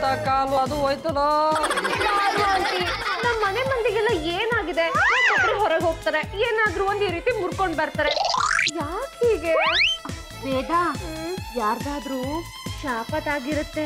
ಕಾಲು ಅದು ಹೋಯ್ತಲ್ಲ ಯಾರು ಆಂಟಿ ನಮ್ಮ ಮನೆ ಮಂದಿಗೆಲ್ಲ ಏನಾಗಿದೆ ಒಬ್ಬೊಬ್ರು ಹೊರಗೆ ಹೋಗ್ತಾರೆ ಏನಾದ್ರೂ ಒಂದ್ ಈ ರೀತಿ ಮುರ್ಕೊಂಡ್ ಬರ್ತಾರೆ ಯಾಕೆ ಹೀಗೆ ವೇದ ಯಾರ್ದಾದ್ರೂ ಶಾಪದಾಗಿರುತ್ತೆ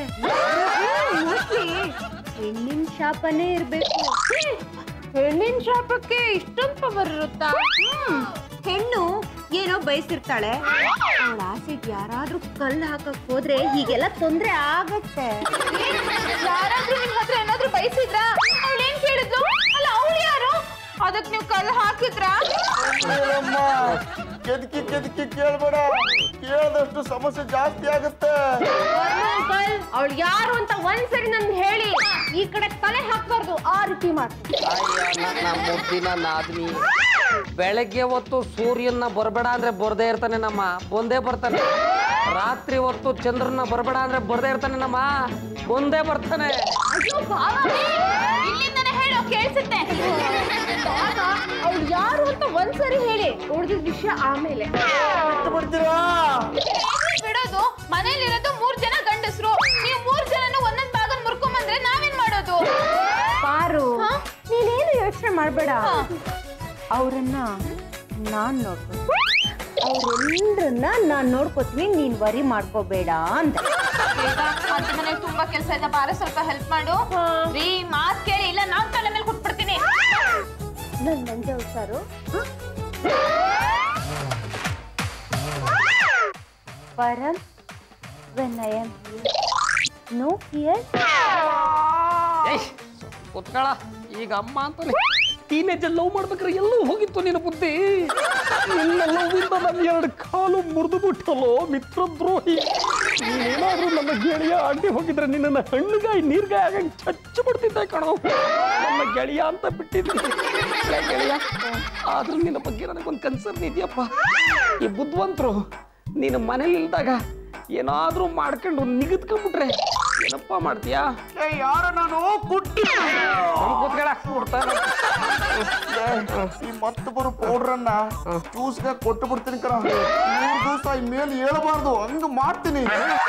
ಹೆಣ್ಣಿನ ಶಾಪನೇ ಇರ್ಬೇಕು ಹೆಣ್ಣಿನ ಶಾಪಕ್ಕೆ ಇಷ್ಟೊಂದು ಪವರ್ ಇರುತ್ತಾ ಹೆಣ್ಣು ಏನೋ ಬಯಸಿರ್ತಾಳೆ ಅವಳ ಆಸೆಗೆ ಯಾರಾದ್ರೂ ಕಲ್ಲು ಹಾಕಕ್ ಹೋದ್ರೆ ಹೀಗೆಲ್ಲ ತೊಂದ್ರೆ ಆಗತ್ತೆ ಯಾರಾದ್ರೂ ನಿಮ್ ಹತ್ರ ಏನಾದ್ರೂ ಬಯಸಿದ್ರ ಅವಳು ಏನ್ ಕೇಳಿದ್ಲು ಅಲ್ಲ ಅವಳು ಯಾರು ಅದಕ್ ನೀವು ಕಲ್ಲು ಹಾಕಿದ್ರ ಅಮ್ಮ ಕೆದಕಿ ಕೆದಕಿ ಕೇಳ್ಬೇಡ ಕೇಳದಷ್ಟು ಸಮಸ್ಯೆ ಜಾಸ್ತಿ ಆಗುತ್ತೆ ಅವಳು ಯಾರು ಅಂತ ಒಂದ್ಸರಿ ನನ್ ಹೇಳಿ ಈ ಕಡೆ ತಲೆ ಹಾಕ್ಬಾರ್ದು ಆ ರೀತಿ ಮಾಡ್ತೀನಿ ಅಯ್ಯ ನನ್ನ ಮುದ್ದಿನ ನಾದ್ನಿ ಬೆಳಗ್ಗೆ ಹೊತ್ತು ಸೂರ್ಯನ ಬರಬೇಡ ಅಂದ್ರೆ ಬರ್ದೇ ಇರ್ತಾನೆ ನಮ್ಮ ಬಂದೇ ಬರ್ತಾನೆ ರಾತ್ರಿ ಹೊತ್ತು ಚಂದ್ರನ ಬರಬೇಡ ಅಂದ್ರೆ ಬರ್ದೇ ಇರ್ತಾನೆ ನಮ್ಮ ಬಂದೇ ಬರ್ತಾನೆ ಅಯ್ಯೋ ಇಲ್ಲಿಂದನೇ ಹೇಳು ಕೇಳಿಸುತ್ತೆ ಅವ್ಳು ಯಾರು ಅಂತ ಒಂದ್ಸರಿ ಹೇಳಿ ಉಳಿದಿದ್ ವಿಷಯ ಆಮೇಲೆ ಬರ್ತೀರಾ ಬಿಡೋದು ಮನೇಲಿರೋದು ಮೂರ್ ಜನ ಗಂಡಸರು ನೀವು ಮೂರ್ ಜನನು ಒಂದೊಂದ್ ಭಾಗ ಮುರ್ಕೊಂಡ್ ಬಂದ್ರೆ ನಾವೇನ್ ಮಾಡೋದು ಪಾರು ನೀನೇನು ಯೋಚನೆ ಮಾಡ್ಬೇಡ ಅವರನ್ನ ನಾನ್ ನೋಡ್ತೀನಿ ಅವ್ರೆಲ್ಲರನ್ನ ನಾನ್ ನೋಡ್ಕೋತೀನಿ ನೀನ್ ವರಿ ಮಾಡ್ಕೋಬೇಡ ಅಂತ ಅತ್ತೆ ಮನೆಗೆ ತುಂಬಾ ಕೆಲಸ ಇದೆ ಬಾರ ಸ್ವಲ್ಪ ಹೆಲ್ಪ್ ಮಾಡು ರೀ ಮಾತ್ ಕೇಳಿ ಇಲ್ಲ ನಾನ್ ತಲೆ ಮೇಲೆ ಕೊಟ್ಬಿಡ್ತೀನಿ ನನ್ ನಂಜೆ ಹುಷಾರು Param when I am no fear ಏಯ್ ಕುತ್ಕಳ ಈಗ ಅಮ್ಮ ಅಂತಾನೆ ಟೀನೇಜ್ ಲವ್ ಮಾಡ್ಬೇಕಾದ್ರೆ ಎಲ್ಲೂ ಹೋಗಿತ್ತು ನಿನ್ನ ಬುದ್ಧಿ ನಿನ್ನ ಲವ್ವಿಂದ ನನ್ನ ಎರಡು ಕಾಲು ಮುರಿದು ಬಿಟ್ಟಲ್ಲೋ ಮಿತ್ರ ದ್ರೋಹಿ ನೀನೇನಾದ್ರೂ ನನ್ನ ಗೆಳೆಯ ಅಡ್ಡಿ ಹೋಗಿದ್ರೆ ನಿನ್ನನ್ನು ಹಣ್ಣುಗಾಯಿ ನೀರ್ಗಾಯಿ ಆಗಂಗೆ ಚಚ್ಚು ಬಿಡ್ತಿದ್ದೆ ಕಣೋ ನನ್ನ ಗೆಳೆಯ ಅಂತ ಬಿಟ್ಟಿದ್ದೀನಿ ಏ ಗೆಳೆಯ ಆದ್ರೂ ನಿನ್ನ ಬಗ್ಗೆ ನನಗೊಂದು ಕನ್ಸರ್ನ್ ಇದೆಯಪ್ಪ ಈ ಬುದ್ಧವಂತರು ನೀನು ಮನೇಲಿ ಇಲ್ದಾಗ ಏನಾದ್ರೂ ಮಾಡ್ಕೊಂಡು ನಿಗದ್ಕೊಂಡ್ಬಿಟ್ರೆ ಏನಪ್ಪ ಮಾಡ್ತೀಯಾ ಏ ಯಾರ ನಾನು ಕುಟ್ಟಿ ಕೂತ್ಕೊಳ್ಳ ಕೊಡ್ತಾನೆ ಈ ಮತ್ತೆ ಬರೋ ಪೌಡ್ರನ್ನ ಜ್ಯೂಸ್ಗೆ ಕೊಟ್ಟು ಬಿಡ್ತೀನಿ ಕಣ ಮೂರು ದಿವಸ ಈ ಮೇಲೆ ಹೇಳಬಾರ್ದು ಹಂಗ ಮಾಡ್ತೀನಿ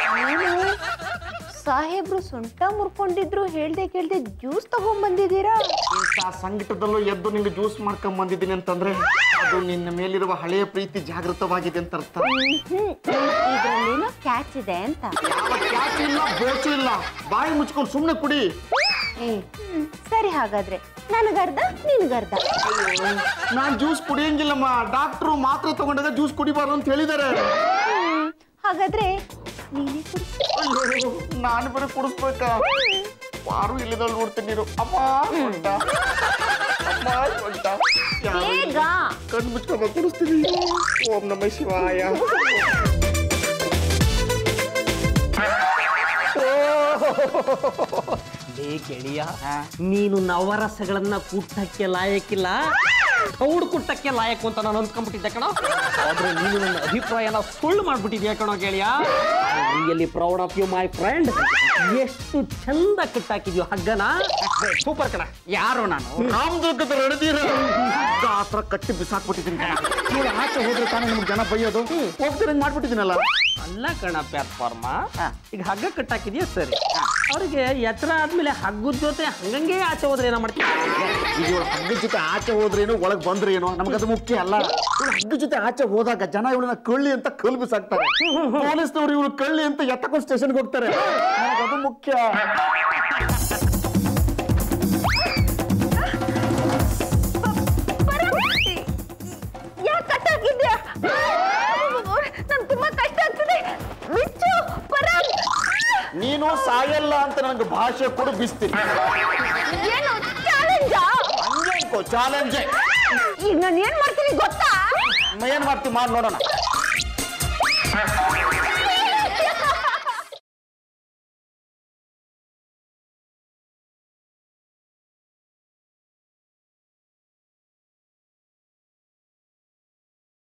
ಸಾಹೇಬ್ರು ಸೊಂಟ ಮುರ್ಕೊಂಡಿದ್ರು ಹೇಳ್ದೆ ಕೇಳ್ದೆ ಜ್ಯೂಸ್ ತಗೊಂಡ್ ಬಂದಿದ್ದೀರಾ ಇಂಥ ಸಂಕಟದಲ್ಲೂ ಎದ್ದು ನಿಂಗೆ ಜ್ಯೂಸ್ ಮಾಡ್ಕೊಂಡ್ ಬಂದಿದ್ದೀನಿ ಅಂತಂದ್ರೆ ಅದು ನಿನ್ನ ಮೇಲಿರುವ ಹಳೆಯ ಪ್ರೀತಿ ಜಾಗೃತವಾಗಿದೆ ಅಂತ ಅರ್ಥ ಇದ್ರಲ್ಲೇನೋ ಕ್ಯಾಚ್ ಇದೆ ಅಂತ ಯಾವ ಕ್ಯಾಚು ಇಲ್ಲ ಬೋಚು ಇಲ್ಲ ಬಾಯಿ ಮುಚ್ಕೊಂಡು ಸುಮ್ಮನೆ ಕುಡಿ ಸರಿ ಹಾಗಾದ್ರೆ ನನಗರ್ಧ ನಿನಗರ್ಧ ನಾನ್ ಜ್ಯೂಸ್ ಕುಡಿಯಂಗಿಲ್ಲಮ್ಮ ಡಾಕ್ಟ್ರು ಮಾತ್ರೆ ತಗೊಂಡಾಗ ಜ್ಯೂಸ್ ಕುಡಿಬಾರ್ದು ಅಂತ ಹೇಳಿದ್ದಾರೆ ಹಾಗಾದ್ರೆ ನೀನೇ ಕುಡಿ ಅಯ್ಯೋ, ನಾನು ಬರೀ ಕುಡಿಸ್ಬೇಕಾ ಯಾರು ಇಲ್ಲದಲ್ಲಿ ನೋಡ್ತೀನಿ ನೀರು ಅಮ್ಮ ಹೊಂಟ ಅಮ್ಮ ಹೊಂಟ ಯಾರು ಇಲ್ಲ. ಬೇಗ ಕಣ್ಣು ಮುಚ್ಕೊಂಬ ಕುಡಿಸ್ತೀನಿ ಓಂ ನಮ ಶಿವಾಯ ಲೇ ಗೆಳೆಯ ನೀನು ನವರಸಗಳನ್ನ ಕುಟ್ಟಕ್ಕೆ ಲಾಯಕ್ಕಿಲ್ಲ ತೌಡು ಕುಟ್ಟಕ್ಕೆ ಲಾಯಕ್ ಅಂತ ನಾನು ಅಂದ್ಕೊಂಡ್ಬಿಟ್ಟಿದ್ದೆ ಕಣ ಆದ್ರೆ ನೀನು ನನ್ನ ಅಭಿಪ್ರಾಯನ ಸುಳ್ಳು ಮಾಡ್ಬಿಟ್ಟಿದ್ಯಾ ಕಣೋ ಗೆಳೆಯ really proud of you my friend ಎಷ್ಟು ಚಂದ ಕುಟ್ಟಾಕಿದ್ಯೋ ಹಗ್ಗನ ಸೂಪರ್ ಕಣ ಯಾರು ನಾನು ರಾಮದುರ್ಗದ ರಣಧೀರ ಹತ್ರ ಕಟ್ಟಿ ಬಿಸಾಕ್ಬಿಟ್ಟಿದ್ದೀನಿ ಕಣ ನೀವು ಆಚೆ ಹೋದ್ರೆ ತಾನೇ ನಿಮ್ಗೆ ಜನ ಬೈಯೋದು ಹೋಗ್ತೀರಂಗ್ ಮಾಡ್ಬಿಟ್ಟಿದ್ದೀನಲ್ಲ ಅಲ್ಲ ಕಣ ಪ್ಲಾಟ್ಫಾರ್ಮ ಈಗ ಹಗ್ಗ ಕಟ್ಟಾಕಿದ್ಯಾ ಸರಿ ಅವ್ರಿಗೆ ಎತ್ತರ ಆದ್ಮೇಲೆ ಹಗ್ಗದ ಜೊತೆ ಹಂಗಂಗೆ ಆಚೆ ಹೋದ್ರೆ ಏನೋ ಮಾಡ್ತೀವಿ ಈಗ ಇವಳು ಹಗ್ಗದ ಜೊತೆ ಆಚೆ ಹೋದ್ರೇನು ಒಳಗ್ ಬಂದ್ರೇನು ನಮ್ಗದು ಮುಖ್ಯ ಅಲ್ಲ ಇವಳು ಹಗ್ಗದ ಜೊತೆ ಆಚೆ ಹೋದಾಗ ಜನ ಇವಳನ್ನ ಕಳ್ಳಿ ಅಂತ ಕಲ್ ಬಿಸಾಕ್ತಾರೆ ಪೊಲೀಸ್ನವ್ರು ಇವಳು ಕಳ್ಳಿ ಅಂತ ಎತ್ತಕೊಂಡು ಸ್ಟೇಷನ್ಗೆ ಹೋಗ್ತಾರೆ ನನಗದು ಮುಖ್ಯ ಯಾಕೆ ಕಟ್ ಹಾಕಿದ್ಯಾ ನನ್ ತುಂಬಾ ಕಷ್ಟ ಆಗ್ತದೆ ಬಿಚ್ಚು ಪರಾಗ್ ನೀನು ಸಾಯಲ್ಲ ಅಂತ ನನಗೆ ಭಾಷೆ ಕೊಡು ಬಿಸ್ತೀನಿ ಏನು ಚಾಲೆಂಜಾ ಹಂಗೆ ಅನ್ಕೋ ಚಾಲೆಂಜ್ ಈಗ ನಾನು ಏನ್ ಮಾಡ್ತೀನಿ ಗೊತ್ತಾ ಏನ್ ಮಾಡ್ತೀವಿ ಮಾಡಿ ನೋಡೋಣ